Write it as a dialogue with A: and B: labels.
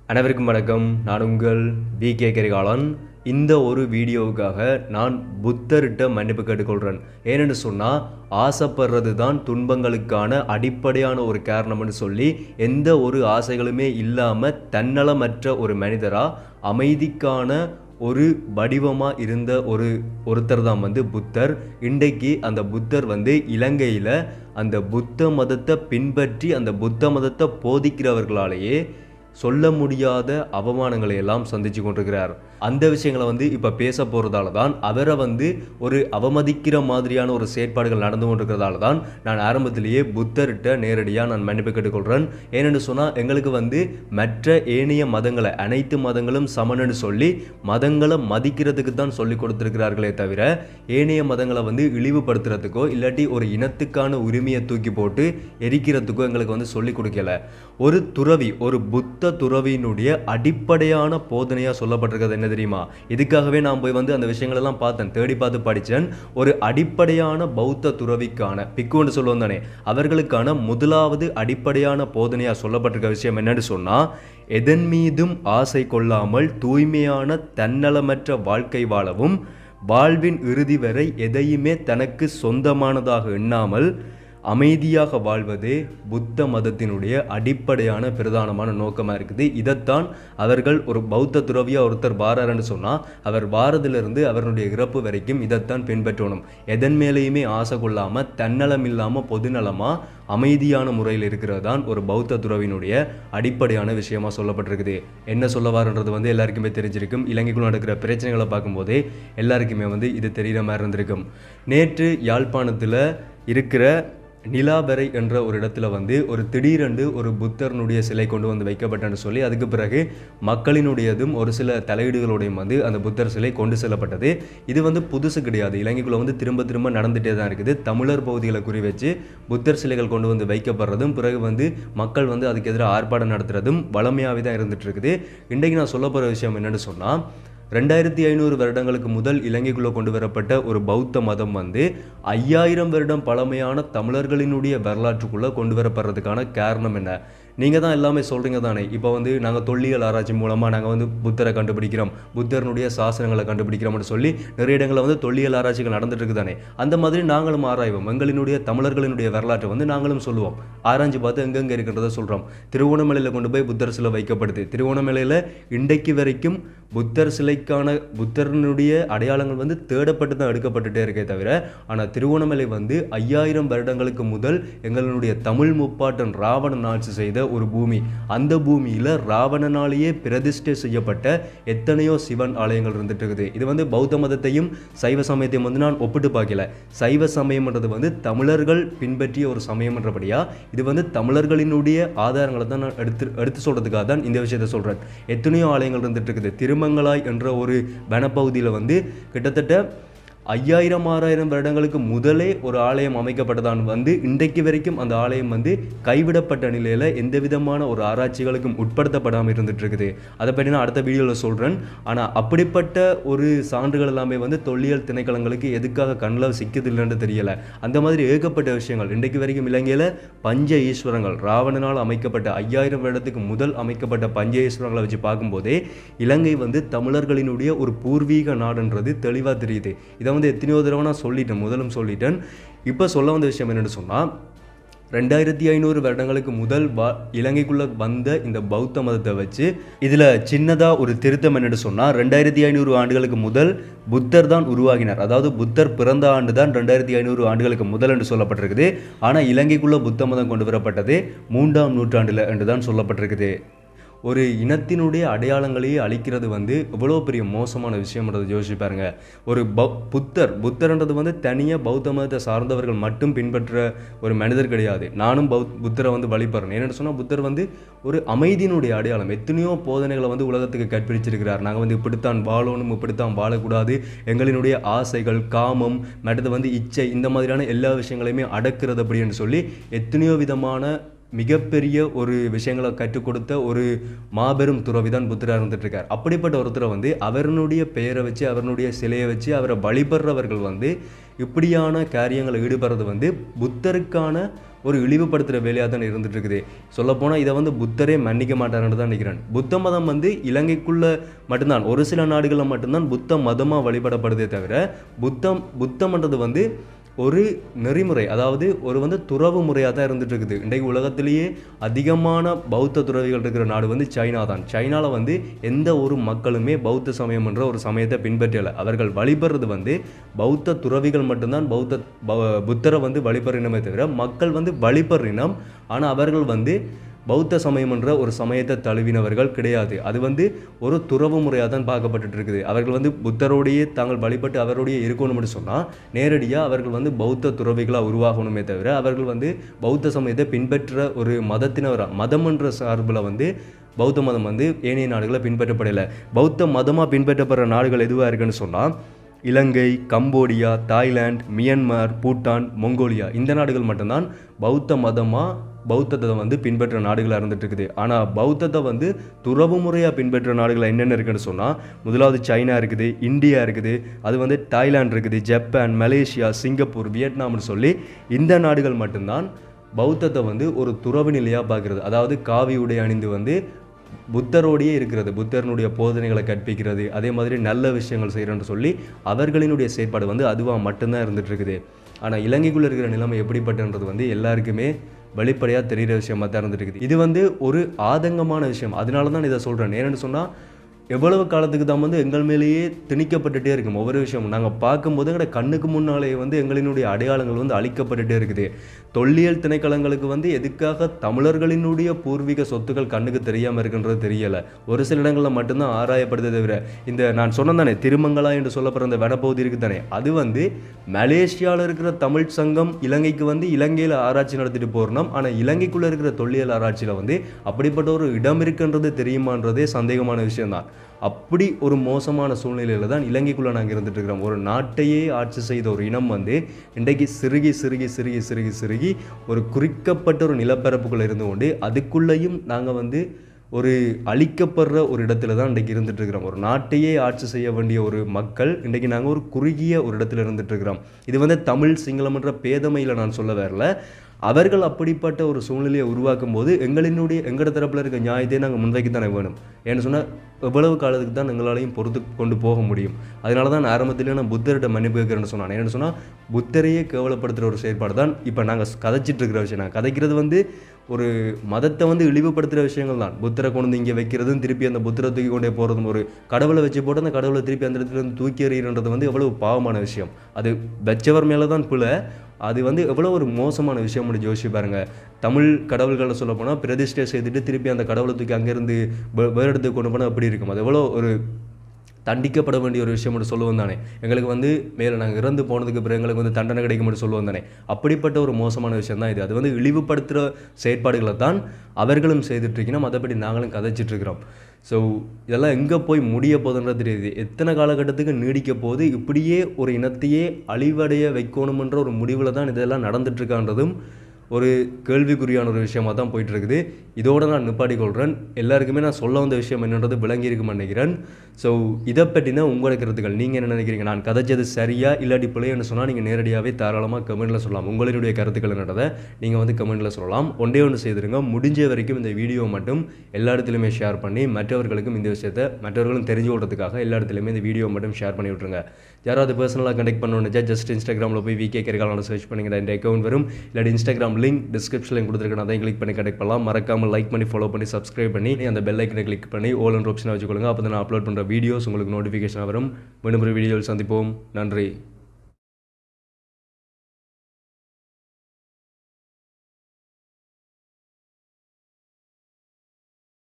A: அனைவருக்கும் வணக்கம் நான் உங்கள் வி கே கரிகாலன் இந்த ஒரு வீடியோவுக்காக நான் புத்தர்கிட்ட மன்னிப்பு கேட்டுக்கொள்கிறேன் ஏனென்று சொன்னால் ஆசைப்படுறது தான் துன்பங்களுக்கான அடிப்படையான ஒரு காரணம்னு சொல்லி எந்த ஒரு ஆசைகளுமே இல்லாமல் தன்னலமற்ற ஒரு மனிதராக அமைதிக்கான ஒரு வடிவமாக இருந்த ஒரு ஒருத்தர் தான் வந்து புத்தர் இன்றைக்கு அந்த புத்தர் வந்து இலங்கையில் அந்த புத்த மதத்தை பின்பற்றி அந்த புத்த மதத்தை போதிக்கிறவர்களாலேயே சொல்ல முடியாத அவமானங்களை எல்லாம் சந்திச்சு கொண்டிருக்கிறார் அந்த விஷயங்களை வந்து இப்போ பேச போகிறதால தான் அவரை வந்து ஒரு அவமதிக்கிற மாதிரியான ஒரு செயற்பாடுகள் நடந்து கொண்டிருக்கிறதால தான் நான் ஆரம்பத்திலேயே புத்தர்கிட்ட நேரடியாக நான் மன்னிப்பு கேட்டுக்கொள்கிறேன் ஏனென்று சொன்னால் எங்களுக்கு வந்து மற்ற ஏனைய மதங்களை அனைத்து மதங்களும் சமன்னு சொல்லி மதங்களை மதிக்கிறதுக்கு தான் சொல்லி கொடுத்துருக்கிறார்களே தவிர ஏனைய மதங்களை வந்து இழிவுபடுத்துறதுக்கோ இல்லாட்டி ஒரு இனத்துக்கான உரிமையை தூக்கி போட்டு எரிக்கிறதுக்கோ எங்களுக்கு வந்து சொல்லி கொடுக்கல ஒரு துறவி ஒரு புத்த துறவியினுடைய அடிப்படையான போதனையாக சொல்லப்பட்டிருக்கிறது என்ன தெரியுமா இதுக்காகவே நான் போய் வந்து அந்த விஷயங்களெல்லாம் பார்த்தேன் தேடி பார்த்து படித்தேன் ஒரு அடிப்படையான பௌத்த துறவிக்கான பிக்குன்னு சொல்லுவோம் தானே அவர்களுக்கான முதலாவது அடிப்படையான போதனையாக சொல்லப்பட்டிருக்க விஷயம் என்னன்னு சொன்னால் எதன் மீதும் ஆசை கொள்ளாமல் தூய்மையான தன்னலமற்ற வாழ்க்கை வாழவும் வாழ்வின் இறுதி வரை எதையுமே தனக்கு சொந்தமானதாக எண்ணாமல் அமைதியாக வாழ்வதே புத்த மதத்தினுடைய அடிப்படையான பிரதானமான நோக்கமாக இருக்குது இதைத்தான் அவர்கள் ஒரு பௌத்த துறவியாக ஒருத்தர் வாராருன்னு சொன்னால் அவர் வாரதிலிருந்து அவருடைய இறப்பு வரைக்கும் இதைத்தான் பின்பற்றணும் எதன் மேலேயுமே ஆசை கொள்ளாமல் தன்னலம் இல்லாமல் பொதுநலமாக அமைதியான முறையில் இருக்கிறது தான் ஒரு பௌத்த துறவினுடைய அடிப்படையான விஷயமா சொல்லப்பட்டிருக்குது என்ன சொல்ல வாருன்றது வந்து எல்லாருக்குமே தெரிஞ்சிருக்கும் இலங்கைக்குள்ள நடக்கிற பிரச்சனைகளை பார்க்கும்போதே எல்லாருக்குமே வந்து இது தெரிகிற மாதிரி இருந்திருக்கும் நேற்று யாழ்ப்பாணத்தில் இருக்கிற நிலாபெரை என்ற ஒரு இடத்துல வந்து ஒரு திடீரென்று ஒரு புத்தர்னுடைய சிலை கொண்டு வந்து வைக்கப்பட்டன்னு சொல்லி அதுக்கு பிறகு மக்களினுடையதும் ஒரு சில தலையீடுகளோடையும் வந்து அந்த புத்தர் சிலை கொண்டு செல்லப்பட்டது இது வந்து புதுசு கிடையாது இலங்கைக்குள்ள வந்து திரும்ப திரும்ப நடந்துகிட்டே தான் இருக்குது தமிழர் பகுதிகளை குறி வச்சு புத்தர் சிலைகள் கொண்டு வந்து வைக்கப்படுறதும் பிறகு வந்து மக்கள் வந்து அதுக்கு எதிராக ஆர்ப்பாட்டம் நடத்துறதும் வளமையாகவே தான் இருந்துட்டு இருக்குது இன்றைக்கு நான் சொல்ல போகிற விஷயம் என்னென்னு சொன்னால் ரெண்டாயிரத்தி ஐநூறு வருடங்களுக்கு முதல் இலங்கைக்குள்ளே கொண்டு வரப்பட்ட ஒரு பௌத்த மதம் வந்து ஐயாயிரம் வருடம் பழமையான தமிழர்களினுடைய வரலாற்றுக்குள்ளே கொண்டு வரப்படுறதுக்கான காரணம் என்ன நீங்கள் தான் எல்லாமே சொல்கிறீங்க தானே இப்போ வந்து நாங்கள் தொல்லியல் ஆராய்ச்சி மூலமாக நாங்கள் வந்து புத்தரை கண்டுபிடிக்கிறோம் புத்தர்னுடைய சாசனங்களை கண்டுபிடிக்கிறோம்னு சொல்லி நிறைய இடங்களில் வந்து தொல்லியல் ஆராய்ச்சிகள் நடந்துட்டு இருக்கு தானே அந்த மாதிரி நாங்களும் ஆராய்வோம் எங்களினுடைய தமிழர்களினுடைய வரலாற்றை வந்து நாங்களும் சொல்லுவோம் ஆராய்ச்சி பார்த்து எங்கெங்கே இருக்கின்றதை சொல்கிறோம் திருவோணமலையில் கொண்டு போய் புத்தர் சிலை வைக்கப்படுது திருவோணமலையில் இன்றைக்கு வரைக்கும் புத்தர் சிலைக்கான புத்தரனுடைய அடையாளங்கள் வந்து தேடப்பட்டு தான் எடுக்கப்பட்டுட்டே இருக்கே தவிர ஆனால் திருவோணமலை வந்து ஐயாயிரம் வருடங்களுக்கு முதல் எங்களுடைய தமிழ் முப்பாட்டன் ராவணன் ஆட்சி செய்த ஒரு பூமி அந்த பூமியில் ராவணனாலேயே பிரதிஷ்டை செய்யப்பட்ட எத்தனையோ சிவன் ஆலயங்கள் இருந்துட்டு இருக்குது இது வந்து பௌத்த மதத்தையும் சைவ சமயத்தையும் வந்து நான் ஒப்பிட்டு பார்க்கல சைவ சமயம்ன்றது வந்து தமிழர்கள் பின்பற்றிய ஒரு சமயம்ன்றபடியா இது வந்து தமிழர்களினுடைய ஆதாரங்களை தான் நான் எடுத்து எடுத்து சொல்கிறதுக்காக தான் இந்த விஷயத்தை சொல்கிறேன் எத்தனையோ ஆலயங்கள் இருந்துட்டு இருக்குது திருமங்கலாய் என்ற ஒரு வனப்பகுதியில் வந்து கிட்டத்தட்ட ஐயாயிரம் ஆறாயிரம் வருடங்களுக்கு முதலே ஒரு ஆலயம் அமைக்கப்பட்டதான் வந்து இன்றைக்கு வரைக்கும் அந்த ஆலயம் வந்து கைவிடப்பட்ட நிலையில் எந்த விதமான ஒரு ஆராய்ச்சிகளுக்கும் உட்படுத்தப்படாமல் இருந்துட்டு இருக்குது அதை பற்றி நான் அடுத்த வீடியோவில் சொல்கிறேன் ஆனால் அப்படிப்பட்ட ஒரு சான்றுகள் எல்லாமே வந்து தொல்லியல் திணைக்களங்களுக்கு எதுக்காக கண்ணில் சிக்குது இல்லைன்னு தெரியலை அந்த மாதிரி ஏகப்பட்ட விஷயங்கள் இன்றைக்கு வரைக்கும் இலங்கையில் பஞ்ச ஈஸ்வரங்கள் ராவணனால் அமைக்கப்பட்ட ஐயாயிரம் வருடத்துக்கு முதல் அமைக்கப்பட்ட பஞ்ச ஈஸ்வரங்களை வச்சு பார்க்கும்போதே இலங்கை வந்து தமிழர்களினுடைய ஒரு பூர்வீக நாடுன்றது தெளிவாக தெரியுது இதை வந்து எத்தனையோ தடவை நான் சொல்லிட்டேன் முதலும் சொல்லிட்டேன் இப்போ சொல்ல வந்த விஷயம் என்னென்னு சொன்னால் ரெண்டாயிரத்தி ஐநூறு வருடங்களுக்கு முதல் வா இலங்கைக்குள்ளே வந்த இந்த பௌத்த மதத்தை வச்சு இதில் சின்னதாக ஒரு திருத்தம் என்னென்னு சொன்னால் ரெண்டாயிரத்தி ஐநூறு ஆண்டுகளுக்கு முதல் புத்தர் தான் உருவாகினார் அதாவது புத்தர் பிறந்த ஆண்டு தான் ரெண்டாயிரத்தி ஐநூறு ஆண்டுகளுக்கு முதல் என்று சொல்லப்பட்டிருக்குது ஆனால் இலங்கைக்குள்ளே புத்த மதம் கொண்டு வரப்பட்டது மூன்றாம் நூற்றாண்டில் என்று தான் சொல்லப்பட்டிருக்குது ஒரு இனத்தினுடைய அடையாளங்களையே அழிக்கிறது வந்து எவ்வளோ பெரிய மோசமான விஷயம்ன்றது யோசிச்சு பாருங்க ஒரு பௌ புத்தர் புத்தர்ன்றது வந்து தனியாக பௌத்த மதத்தை சார்ந்தவர்கள் மட்டும் பின்பற்ற ஒரு மனிதர் கிடையாது நானும் பௌத் புத்தரை வந்து வழிபடுறேன் என்னென்னு சொன்னால் புத்தர் வந்து ஒரு அமைதியினுடைய அடையாளம் எத்தனையோ போதனைகளை வந்து உலகத்துக்கு கற்பிச்சிருக்கிறார் நாங்கள் வந்து இப்படித்தான் வாழணும் இப்படித்தான் வாழக்கூடாது எங்களினுடைய ஆசைகள் காமம் மற்றது வந்து இச்சை இந்த மாதிரியான எல்லா விஷயங்களையுமே அடக்கிறது அப்படின்னு சொல்லி எத்தனையோ விதமான மிகப்பெரிய ஒரு விஷயங்களை கற்றுக் கொடுத்த ஒரு மாபெரும் துறவி தான் புத்தராக இருந்துட்டு இருக்கார் அப்படிப்பட்ட ஒருத்தரை வந்து அவருடைய பெயரை வச்சு அவருடைய சிலையை வச்சு அவரை வழிபடுறவர்கள் வந்து இப்படியான காரியங்களை ஈடுபடுறது வந்து புத்தருக்கான ஒரு இழிவுபடுத்துகிற வேலையாக தான் இருந்துட்டு இருக்குது சொல்லப்போனால் இதை வந்து புத்தரே மன்னிக்க மாட்டாருன்னு தான் நினைக்கிறேன் புத்த மதம் வந்து இலங்கைக்குள்ள மட்டும்தான் ஒரு சில நாடுகளில் மட்டும்தான் புத்த மதமாக வழிபடப்படுதே தவிர புத்தம் புத்தம்ன்றது வந்து ஒரு நெறிமுறை அதாவது ஒரு வந்து துறவு முறையாக தான் இருந்துட்டு இருக்குது இன்றைக்கு உலகத்திலேயே அதிகமான பௌத்த துறவிகள் இருக்கிற நாடு வந்து சைனா தான் சைனாவில் வந்து எந்த ஒரு மக்களுமே பௌத்த சமயம் என்ற ஒரு சமயத்தை பின்பற்றலை அவர்கள் வழிபடுறது வந்து பௌத்த துறவிகள் மட்டும்தான் பௌத்த பௌ- புத்தரை வந்து வழிபடுறினமே தவிர மக்கள் வந்து வழிபடுறினம் ஆனால் அவர்கள் வந்து பௌத்த சமயம் என்ற ஒரு சமயத்தை தழுவினவர்கள் கிடையாது அது வந்து ஒரு துறவு முறையாக தான் பார்க்கப்பட்டுட்டு இருக்குது அவர்கள் வந்து புத்தரோடையே தாங்கள் வழிபட்டு அவரோடையே இருக்கணும்னு சொன்னால் நேரடியாக அவர்கள் வந்து பௌத்த துறவிகளாக உருவாகணுமே தவிர அவர்கள் வந்து பௌத்த சமயத்தை பின்பற்ற ஒரு மதத்தினவரா மதம் என்ற சார்பில் வந்து பௌத்த மதம் வந்து ஏனைய நாடுகளை பின்பற்றப்படலை பௌத்த மதமாக பின்பற்றப்படுற நாடுகள் எதுவாக இருக்குன்னு சொன்னால் Ilankai Cambodia Thailand Myanmar Bhutan Mongolia இந்த நாடுகள் மட்டும்தான் பௌத்த மதமாக பௌத்தத்தை வந்து பின்பற்ற நாடுகளாக இருந்துட்டு இருக்குது ஆனால் பௌத்தத்தை வந்து துறவு முறையாக பின்பற்ற நாடுகள் என்னென்ன இருக்குன்னு சொன்னால் முதலாவது சைனா இருக்குது இந்தியா இருக்குது அது வந்து தாய்லாந்து இருக்குது ஜப்பான் மலேசியா சிங்கப்பூர் வியட்நாம்னு சொல்லி இந்த நாடுகள் மட்டும்தான் பௌத்தத்தை வந்து ஒரு துறவு நிலையாக பார்க்குறது அதாவது காவி உடை அணிந்து வந்து புத்தரோடையே இருக்கிறது புத்தரனுடைய போதனைகளை கற்பிக்கிறது அதே மாதிரி நல்ல விஷயங்கள் செய்கிறேன்னு சொல்லி அவர்களினுடைய செயற்பாடு வந்து அதுவாக மட்டும்தான் இருந்துட்டு இருக்குது ஆனால் இலங்கைக்குள்ளே இருக்கிற நிலைமை எப்படிப்பட்டன்றது வந்து எல்லாருக்குமே வெளிப்படையாக தெரிகிற விஷயமா தான் இருந்துட்டு இருக்குது இது வந்து ஒரு ஆதங்கமான விஷயம் அதனால தான் இதை சொல்கிறேன் ஏன்னு சொன்னால் எவ்வளவு காலத்துக்கு தான் வந்து எங்கள் மேலேயே திணிக்கப்பட்டுட்டே இருக்கும் ஒவ்வொரு விஷயமும் நாங்கள் பார்க்கும்போது எங்களோட கண்ணுக்கு முன்னாலே வந்து எங்களினுடைய அடையாளங்கள் வந்து அழிக்கப்பட்டுட்டே இருக்குது தொல்லியல் திணைக்களங்களுக்கு வந்து எதுக்காக தமிழர்களினுடைய பூர்வீக சொத்துக்கள் கண்ணுக்கு தெரியாமல் இருக்குன்றது தெரியலை ஒரு சில இடங்களில் மட்டும்தான் ஆராயப்படுதே தவிர இந்த நான் சொன்னேன் தானே திருமங்கலா என்று சொல்லப்படுற இந்த வனப்பகுதி இருக்குது தானே அது வந்து மலேசியாவில் இருக்கிற தமிழ் சங்கம் இலங்கைக்கு வந்து இலங்கையில் ஆராய்ச்சி நடத்திட்டு போகிறோம் ஆனால் இலங்கைக்குள்ளே இருக்கிற தொல்லியல் ஆராய்ச்சியில் வந்து அப்படிப்பட்ட ஒரு இடம் இருக்குன்றது தெரியுமான்றதே சந்தேகமான விஷயம்தான் அப்படி ஒரு மோசமான சூழ்நிலையில் தான் இலங்கைக்குள்ளே நாங்கள் இருந்துட்டு இருக்கிறோம் ஒரு நாட்டையே ஆட்சி செய்த ஒரு இனம் வந்து இன்றைக்கு சிறுகி சிறுகி சிறுகி சிறுகி சிறுகி ஒரு குறிக்கப்பட்ட ஒரு நிலப்பரப்புக்குள்ளே இருந்து கொண்டு அதுக்குள்ளேயும் நாங்கள் வந்து ஒரு அழிக்கப்படுற ஒரு இடத்துல தான் இன்றைக்கு இருந்துட்டு இருக்கிறோம் ஒரு நாட்டையே ஆட்சி செய்ய வேண்டிய ஒரு மக்கள் இன்றைக்கு நாங்கள் ஒரு குறுகிய ஒரு இடத்துல இருந்துட்டு இருக்கிறோம் இது வந்து தமிழ் சிங்களம் என்ற பேதமையில் நான் சொல்ல வரல அவர்கள் அப்படிப்பட்ட ஒரு சூழ்நிலையை உருவாக்கும் போது எங்களினுடைய எங்கட தரப்பில் இருக்க நியாயத்தை நாங்கள் முன்வைக்கத்தானே வேணும் ஏன்னு சொன்னால் எவ்வளவு காலத்துக்கு தான் எங்களாலையும் பொறுத்து கொண்டு போக முடியும் அதனால தான் நான் ஆரம்பத்திலே நான் புத்தர்கிட்ட மன்னிப்பு கேட்குறேன்னு சொன்னேன் ஏன்னு சொன்னால் புத்தரையே கேவலப்படுத்துகிற ஒரு செயற்பாடு தான் இப்போ நாங்கள் கதைச்சிட்டு இருக்கிற விஷயம் நான் கதைக்கிறது வந்து ஒரு மதத்தை வந்து இழிவுபடுத்துகிற விஷயங்கள் தான் புத்தரை கொண்டு வந்து இங்கே வைக்கிறதும் திருப்பி அந்த புத்தரை தூக்கி கொண்டே போகிறதும் ஒரு கடவுளை வச்சு போட்டு அந்த கடவுளை திருப்பி அந்த இடத்துல இருந்து தூக்கி எறியன்றது வந்து எவ்வளவு பாவமான விஷயம் அது வச்சவர் மேலே தான் பிழை அது வந்து எவ்வளோ ஒரு மோசமான விஷயம் முடிஞ்சு யோசிச்சு பாருங்க தமிழ் கடவுள்களை சொல்ல போனால் பிரதிஷ்டை செய்துட்டு திருப்பி அந்த கடவுளை தூக்கி அங்கேருந்து வே- வேறு இடத்துக்கு கொண்டு போனால் அப்படி இருக்கும் அது எவ்வளோ ஒரு தண்டிக்கப்பட வேண்டிய ஒரு விஷயம் மட்டும் சொல்லுவோம் தானே எங்களுக்கு வந்து மேலே நாங்கள் இறந்து போனதுக்கு பிறகு எங்களுக்கு வந்து தண்டனை கிடைக்கும் மட்டும் சொல்லுவோம் தானே அப்படிப்பட்ட ஒரு மோசமான விஷயம் தான் இது அது வந்து இழிவுபடுத்துகிற செயற்பாடுகளை தான் அவர்களும் செய்துட்டு இருக்கணும் மற்றபடி நாங்களும் கதைச்சிட்டு இருக்கிறோம் ஸோ இதெல்லாம் எங்கே போய் முடிய போகுதுன்றது தெரியுது எத்தனை காலகட்டத்துக்கு நீடிக்க போகுது இப்படியே ஒரு இனத்தையே அழிவடைய வைக்கணுமன்ற ஒரு முடிவில் தான் இதெல்லாம் நடந்துட்டு இருக்கான்றதும் ஒரு கேள்விக்குறியான ஒரு விஷயமா தான் போயிட்டு இருக்குது இதோட நான் நிப்பாட்டி கொள்கிறேன் எல்லாருக்குமே நான் சொல்ல வந்த விஷயம் என்னன்றது விளங்கி இருக்கும்னு நினைக்கிறேன் ஸோ இதை பற்றின உங்களோட கருத்துக்கள் நீங்கள் என்ன நினைக்கிறீங்க நான் கதைச்சது சரியா இல்லாட்டி பிள்ளைன்னு சொன்னால் நீங்கள் நேரடியாகவே தாராளமாக கமெண்ட்டில் சொல்லலாம் உங்களுடைய கருத்துக்கள் என்னன்றதை நீங்கள் வந்து கமெண்ட்டில் சொல்லலாம் ஒன்றே ஒன்று செய்திருங்க முடிஞ்ச வரைக்கும் இந்த வீடியோ மட்டும் எல்லா இடத்துலையுமே ஷேர் பண்ணி மற்றவர்களுக்கும் இந்த விஷயத்தை மற்றவர்களும் தெரிஞ்சு கொள்றதுக்காக எல்லா இடத்துலையுமே இந்த வீடியோ மட்டும் ஷேர் பண்ணி விட்ருங்க யாராவது பர்சனலாக கனெக்ட் பண்ணணும்னு ஜஸ்ட் இன்ஸ்டாகிராமில் போய் விகே கரிகாலான சர்ச் பண்ணிங்கன்னா இந்த அக்கௌண்ட் வரும் இல்லாட்டி இன்ஸ்டாகிராம் லிங்க் டிஸ்கிரிப்ஷனில் கொடுத்துருக்கேன் அதையும் கிளிக் பண்ணி கனெக்ட் பண்ணலாம் மறக்காமல் லைக் பண்ணி ஃபாலோ பண்ணி சப்ஸ்கிரைப் பண்ணி அந்த பெல் ஐக்கனை கிளிக் பண்ணி ஓல் அண்ட் ஆப்ஷனை வச்சுக்கொள்ளுங்க அப்போ தான் நான் அப்லோட் பண்ணுற வீடியோஸ் உங்களுக்கு நோட்டிஃபிகேஷன் வரும் மீண்டும் ஒரு வீடியோவில் சந்திப்போம் நன்றி